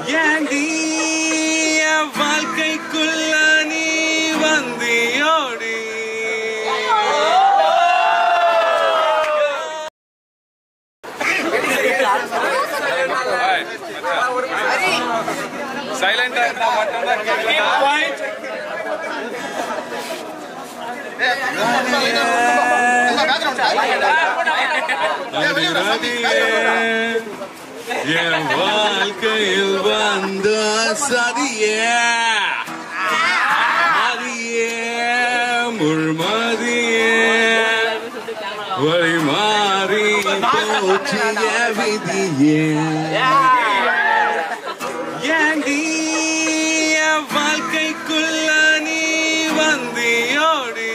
ஏண்டி என் வாழ்க்கைக்குள்ள நீ வந்தியோடி சைலண்டா இருந்தா மட்டும்தான் பாயிண்ட் என் வாழ்க்கையில் வந்த சதியே மதியே முழுமதியே வழி மாறி போற்றிய விதியே ஏண்டி என் வாழ்க்கைக்குள்ள நீ வந்தியோடி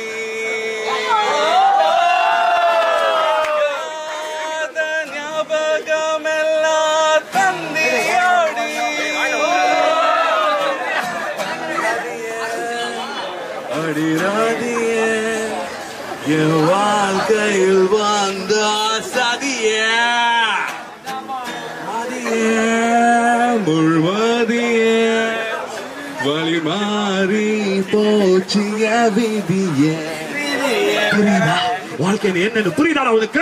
காத ஞாபகமெல்லாம் தந்தியோடி அடிராதியே என் வாழ்க்கையில் வந்த சதியே மதியே முழுமதியே வழி மாறி போச்சிய விதியே புரியுதா வாழ்க்கை என்னன்னு புரியுதாடா உனக்கு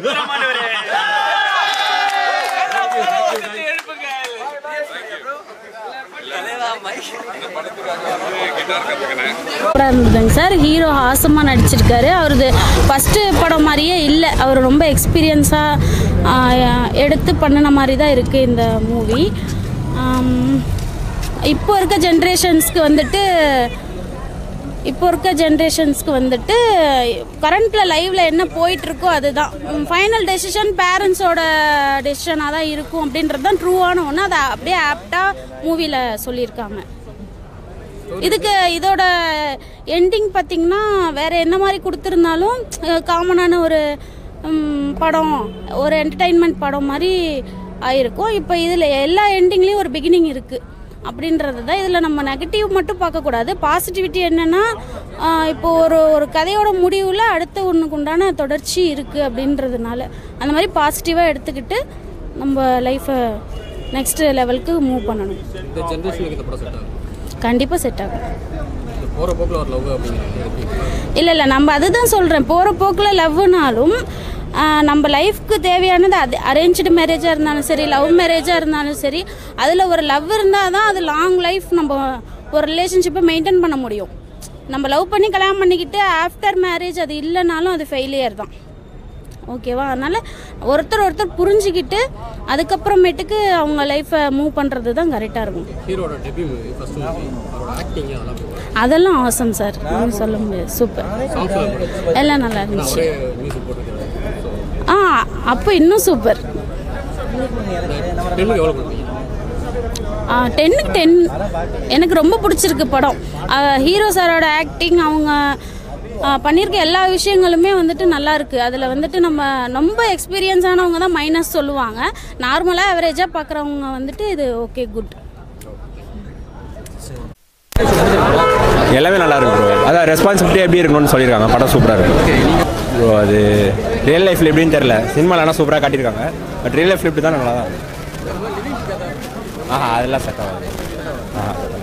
சூப்பராக இருந்ததுங்க சார் ஹீரோ ஹாசமாக நடிச்சிருக்காரு அவரது ஃபஸ்ட்டு படம் மாதிரியே இல்லை அவர் ரொம்ப எக்ஸ்பீரியன்ஸாக எடுத்து பண்ணின மாதிரி தான் இருக்குது இந்த மூவி இப்போ இருக்க ஜென்ரேஷன்ஸ்க்கு வந்துட்டு இப்போ இருக்க ஜென்ரேஷன்ஸ்க்கு வந்துட்டு கரண்ட்டில் லைவில் என்ன போயிட்டுருக்கோ அதுதான் ஃபைனல் டெசிஷன் பேரண்ட்ஸோட டெசிஷனாக தான் இருக்கும் அப்படின்றது தான் ட்ரூவான ஒன்று அதை அப்படியே ஆப்டாக மூவியில் சொல்லியிருக்காங்க இதுக்கு இதோட எண்டிங் பார்த்தீங்கன்னா வேற என்ன மாதிரி கொடுத்துருந்தாலும் காமனான ஒரு ம், படம் ஒரு என்டர்டைன்மெண்ட் படம் மாதிரி ஆயிருக்கும் இப்போ இதில் எல்லா எண்டிங்லேயும் ஒரு பிகினிங் இருக்குது அப்படின்றது தான் இதில் நம்ம நெகட்டிவ் மட்டும் பார்க்கக்கூடாது பாசிட்டிவிட்டி என்னென்னா இப்போ ஒரு ஒரு கதையோட முடிவில் அடுத்த ஒன்றுக்கு உண்டான தொடர்ச்சி இருக்குது அப்படின்றதுனால அந்த மாதிரி பாசிட்டிவாக எடுத்துக்கிட்டு நம்ம லைஃப்பை நெக்ஸ்ட் லெவலுக்கு மூவ் பண்ணணும் இந்த ஜென்ரேஷனுக்கு இந்த படம் செட் ஆகும் கண்டிப்பாக செட் ஆகும் இந்த போகிற போக்கில் ஒரு லவ் அப்படிங்கிறது எப்படி இல்லை இல்லை நம்ம அதுதான் சொல்கிறேன் போகிற போக்கில் லவ்னாலும் நம்ம லைஃப்க்கு தேவையானது அது அரேഞ്ച്டு மேரேஜாக இருந்தாலும் சரி லவ் மேரேஜாக இருந்தாலும் சரி அதில் ஒரு லவ் இருந்தால் தான் அது லாங் லைஃப் நம்ம ஒரு ரிலேஷன்ஷிப்பை மெயின்டைன் பண்ண முடியும் நம்ம லவ் பண்ணி கல்யாணம் பண்ணிக்கிட்டு ஆஃப்டர் மேரேஜ் அது இல்லைனாலும் அது ஃபெயிலியர் தான் ஓகேவா அதனால் ஒருத்தர் ஒருத்தர் புரிஞ்சுக்கிட்டு அதுக்கப்புறமேட்டுக்கு அவங்க லைஃப்பை மூவ் பண்ணுறது தான் கரெக்டாக இருக்கும் ஹீரோட டெபியூ மூவி ஃபர்ஸ்ட் மூவி அவரோட ஆக்டிங் அதெல்லாம் எப்படி இருக்கு? அதெல்லாம் ஆசம் சார் ஒன்றும் சொல்ல முடியாது சூப்பர் Songs எல்லாம் எப்படி இருக்கு? எல்லாம் நல்லா இருந்துச்சு அவரே மியூசிக் போட்டுருக்காரு ஆ அப்போ இன்னும் சூப்பர் டென்னுக்கு எவ்வளோ கொடுப்பீங்க ஆ டென்னுக்கு டென் எனக்கு ரொம்ப பிடிச்சிருக்கு படம் ஹீரோ சாரோட ஆக்டிங் அவங்க ஆ, பண்ணியிருக்க எல்லா விஷயங்களுமே வந்துட்டு நல்லா இருக்கு அதில் வந்துட்டு நம்ம ரொம்ப எக்ஸ்பீரியன்ஸ் ஆனவங்க தான் மைனஸ் சொல்லுவாங்க நார்மலாக அவரேஜாக பார்க்குறவங்க வந்துட்டு இது ஓகே குட் எல்லாமே நல்லா இருக்கு ப்ரோ அதான் ரெஸ்பான்சிபிலிட்டி எப்படி இருக்கணும்னு சொல்லியிருக்காங்க படம் சூப்பராக இருக்கு ப்ரோ அது ரியல் லைஃப்பில் எப்படின்னு தெரில சினிமாவில் ஆனால் சூப்பராக காட்டியிருக்காங்க பட் ரியல் லைஃப்பில் இப்படி தான் நல்லா தான் இருக்கு. ஆஹா அதெல்லாம் செட் ஆகாது ஆஹா